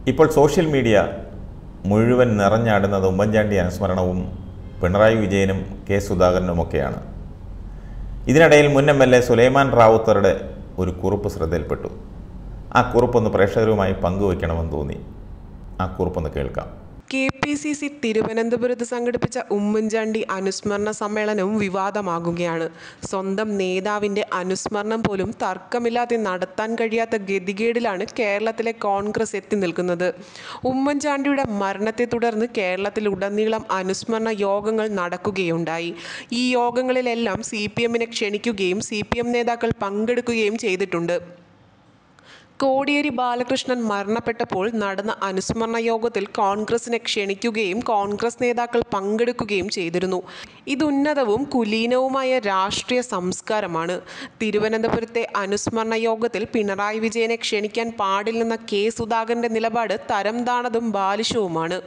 ഇപ്പോൾ social media മുഴുവൻ നിറഞ്ഞാടുന്നത് ഉമ്മൻചാണ്ടി അനുസ്മരണവും പിണറായി വിജയനും കെ സുധാകരനുമൊക്കെയാണ് ഇതിനിടയിൽ മുൻ എം എൽ എ സുലൈമാൻ റാവുത്തറുടെ ഒരു കുറിപ്പ് ശ്രദ്ധയിൽപ്പെട്ടു ആ കുറിപ്പൊന്ന് പ്രേക്ഷകരുമായി പങ്കുവയ്ക്കണമെന്ന് തോന്നി ആ കുറിപ്പൊന്ന് കേൾക്കാം കെ പി സി സി തിരുവനന്തപുരത്ത് സംഘടിപ്പിച്ച ഉമ്മൻചാണ്ടി അനുസ്മരണ സമ്മേളനവും വിവാദമാകുകയാണ് സ്വന്തം നേതാവിൻ്റെ അനുസ്മരണം പോലും തർക്കമില്ലാതെ നടത്താൻ കഴിയാത്ത ഗതികേടിലാണ് കേരളത്തിലെ കോൺഗ്രസ് എത്തി നിൽക്കുന്നത് ഉമ്മൻചാണ്ടിയുടെ മരണത്തെ തുടർന്ന് കേരളത്തിലുടനീളം അനുസ്മരണ യോഗങ്ങൾ നടക്കുകയുണ്ടായി ഈ യോഗങ്ങളിലെല്ലാം സി പി എമ്മിനെ ക്ഷണിക്കുകയും സി പി എം നേതാക്കൾ പങ്കെടുക്കുകയും ചെയ്തിട്ടുണ്ട് കോടിയേരി ബാലകൃഷ്ണൻ മരണപ്പെട്ടപ്പോൾ നടന്ന അനുസ്മരണ യോഗത്തിൽ കോൺഗ്രസിനെ ക്ഷണിക്കുകയും കോൺഗ്രസ് നേതാക്കൾ പങ്കെടുക്കുകയും ചെയ്തിരുന്നു ഇത് ഉന്നതവും കുലീനവുമായ രാഷ്ട്രീയ സംസ്കാരമാണ് തിരുവനന്തപുരത്തെ അനുസ്മരണ യോഗത്തിൽ പിണറായി വിജയനെ ക്ഷണിക്കാൻ പാടില്ലെന്ന കെ സുധാകരന്റെ നിലപാട് തരം താണതും ബാലിശവുമാണ്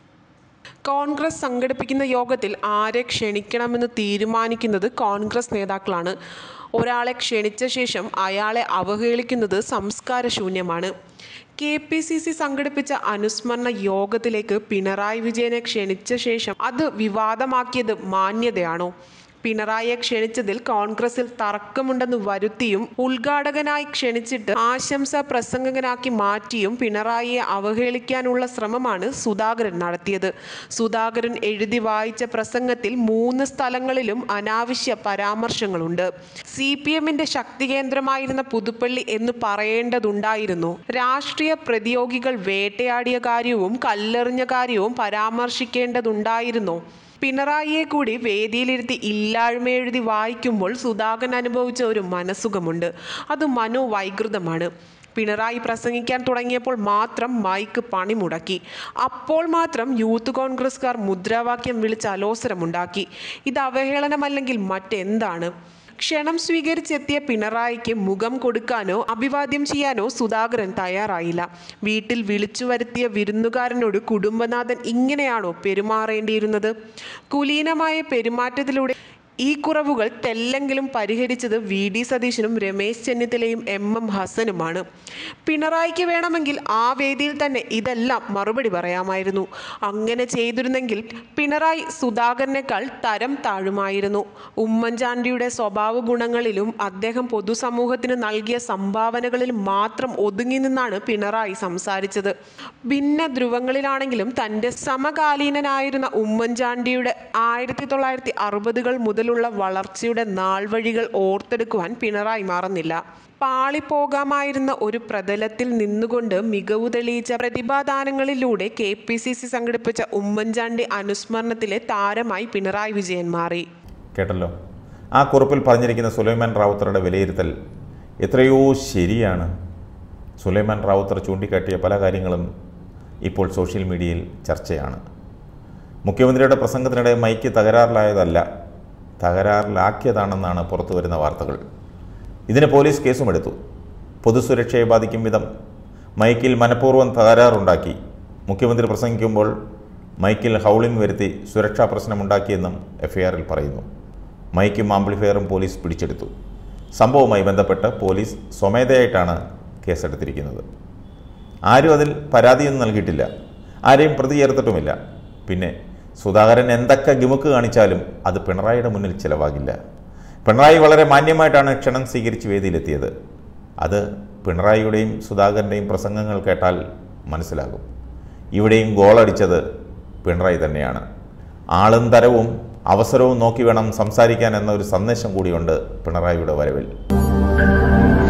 കോൺഗ്രസ് സംഘടിപ്പിക്കുന്ന യോഗത്തിൽ ആരെ ക്ഷണിക്കണമെന്ന് തീരുമാനിക്കുന്നത് കോൺഗ്രസ് നേതാക്കളാണ് ഒരാളെ ക്ഷണിച്ച ശേഷം അയാളെ അവഹേളിക്കുന്നത് സംസ്കാരശൂന്യമാണ് കെ പി സി സി സംഘടിപ്പിച്ച അനുസ്മരണ യോഗത്തിലേക്ക് പിണറായി വിജയനെ ക്ഷണിച്ച ശേഷം അത് വിവാദമാക്കിയത് മാന്യതയാണോ പിണറായിയെ ക്ഷണിച്ചതിൽ കോൺഗ്രസിൽ തർക്കമുണ്ടെന്ന് വരുത്തിയും ഉദ്ഘാടകനായി ക്ഷണിച്ചിട്ട് ആശംസാ പ്രസംഗകനാക്കി മാറ്റിയും പിണറായിയെ അവഹേളിക്കാനുള്ള ശ്രമമാണ് സുധാകരൻ നടത്തിയത് സുധാകരൻ എഴുതി വായിച്ച പ്രസംഗത്തിൽ മൂന്ന് സ്ഥലങ്ങളിലും അനാവശ്യ പരാമർശങ്ങളുണ്ട് സി പി എമ്മിന്റെ ശക്തി കേന്ദ്രമായിരുന്ന പുതുപ്പള്ളി എന്ന് പറയേണ്ടതുണ്ടായിരുന്നു രാഷ്ട്രീയ പ്രതിയോഗികൾ വേട്ടയാടിയ കാര്യവും കല്ലെറിഞ്ഞ കാര്യവും പരാമർശിക്കേണ്ടതുണ്ടായിരുന്നോ പിണറായിയെ കൂടി വേദിയിലിരുത്തി ഇല്ലായ്മ എഴുതി വായിക്കുമ്പോൾ സുധാകരൻ അനുഭവിച്ച ഒരു മനസുഖമുണ്ട് അത് മനോവൈകൃതമാണ് പിണറായി പ്രസംഗിക്കാൻ തുടങ്ങിയപ്പോൾ മാത്രം മൈക്ക് പണിമുടക്കി അപ്പോൾ മാത്രം യൂത്ത് കോൺഗ്രസ്സുകാർ മുദ്രാവാക്യം വിളിച്ച് അലോസരമുണ്ടാക്കി ഇത് അവഹേളനമല്ലെങ്കിൽ മറ്റെന്താണ് ക്ഷണം സ്വീകരിച്ചെത്തിയ പിണറായിക്ക് മുഖം കൊടുക്കാനോ അഭിവാദ്യം ചെയ്യാനോ സുധാകരൻ തയ്യാറായില്ല വീട്ടിൽ വിളിച്ചു വരുത്തിയ വിരുന്നുകാരനോട് കുടുംബനാഥൻ ഇങ്ങനെയാണോ പെരുമാറേണ്ടിയിരുന്നത് കുലീനമായ പെരുമാറ്റത്തിലൂടെ ഈ കുറവുകൾ തെല്ലെങ്കിലും പരിഹരിച്ചത് വി ഡി സതീശനും രമേശ് ചെന്നിത്തലയും എം എം ഹസനുമാണ് പിണറായിക്ക് വേണമെങ്കിൽ ആ വേദിയിൽ തന്നെ ഇതെല്ലാം മറുപടി പറയാമായിരുന്നു അങ്ങനെ ചെയ്തിരുന്നെങ്കിൽ പിണറായി സുധാകരനേക്കാൾ തരം താഴുമായിരുന്നു ഉമ്മൻചാണ്ടിയുടെ സ്വഭാവ ഗുണങ്ങളിലും അദ്ദേഹം പൊതുസമൂഹത്തിന് നൽകിയ സംഭാവനകളിലും മാത്രം ഒതുങ്ങി നിന്നാണ് പിണറായി സംസാരിച്ചത് ഭിന്ന ധ്രുവങ്ങളിലാണെങ്കിലും തൻ്റെ സമകാലീനനായിരുന്ന ഉമ്മൻചാണ്ടിയുടെ ആയിരത്തി തൊള്ളായിരത്തി അറുപതുകൾ മുതലുള്ള വളർച്ചയുടെ നാൾവഴികൾ ഓർത്തെടുക്കുവാൻ പിണറായി മറന്നില്ല പാളിപ്പോകാമായിരുന്ന ഒരു പ്രതലത്തിൽ നിന്നുകൊണ്ട് മികവ് തെളിയിച്ച പ്രതിഭാദാനങ്ങളിലൂടെ കെ പി സി സി സംഘടിപ്പിച്ച ഉമ്മൻചാണ്ടി അനുസ്മരണത്തിലെ താരമായി പിണറായി വിജയൻ മാറി കേട്ടല്ലോ ആ കുറിപ്പിൽ പറഞ്ഞിരിക്കുന്ന സുലൈമാൻ റാവുത്തറുടെ വിലയിരുത്തൽ എത്രയോ ശരിയാണ് സുലൈമാൻ റാവുത്തർ ചൂണ്ടിക്കാട്ടിയ പല കാര്യങ്ങളും ഇപ്പോൾ സോഷ്യൽ മീഡിയയിൽ ചർച്ചയാണ് മുഖ്യമന്ത്രിയുടെ പ്രസംഗത്തിനിടെ മൈക്ക് തകരാറിലായതല്ല തകരാറിലാക്കിയതാണെന്നാണ് പുറത്തു വരുന്ന വാർത്തകൾ ഇതിന് പോലീസ് കേസുമെടുത്തു പൊതുസുരക്ഷയെ ബാധിക്കും വിധം മൈക്കിൽ മനഃപൂർവ്വം തകരാറുണ്ടാക്കി മുഖ്യമന്ത്രി പ്രസംഗിക്കുമ്പോൾ മൈക്കിൽ ഹൗളിംഗ് വരുത്തി സുരക്ഷാ പ്രശ്നമുണ്ടാക്കിയെന്നും എഫ്ഐആറിൽ പറയുന്നു മൈക്കും ആംപ്ലിഫയറും പോലീസ് പിടിച്ചെടുത്തു സംഭവവുമായി ബന്ധപ്പെട്ട് പോലീസ് സ്വമേധയായിട്ടാണ് കേസെടുത്തിരിക്കുന്നത് ആരും അതിൽ പരാതിയൊന്നും നൽകിയിട്ടില്ല ആരെയും പ്രതി ചേർത്തിട്ടുമില്ല പിന്നെ സുധാകരൻ എന്തൊക്കെ ഗിമുക്ക് കാണിച്ചാലും അത് പിണറായിയുടെ മുന്നിൽ ചിലവാകില്ല പിണറായി വളരെ മാന്യമായിട്ടാണ് ക്ഷണം സ്വീകരിച്ച് വേദിയിലെത്തിയത് അത് പിണറായിയുടെയും സുധാകരൻ്റെയും പ്രസംഗങ്ങൾ കേട്ടാൽ മനസ്സിലാകും ഇവിടെയും ഗോളടിച്ചത് പിണറായി തന്നെയാണ് ആളും തരവും അവസരവും നോക്കി വേണം സംസാരിക്കാൻ എന്ന ഒരു സന്ദേശം കൂടിയുണ്ട് പിണറായിയുടെ വരവിൽ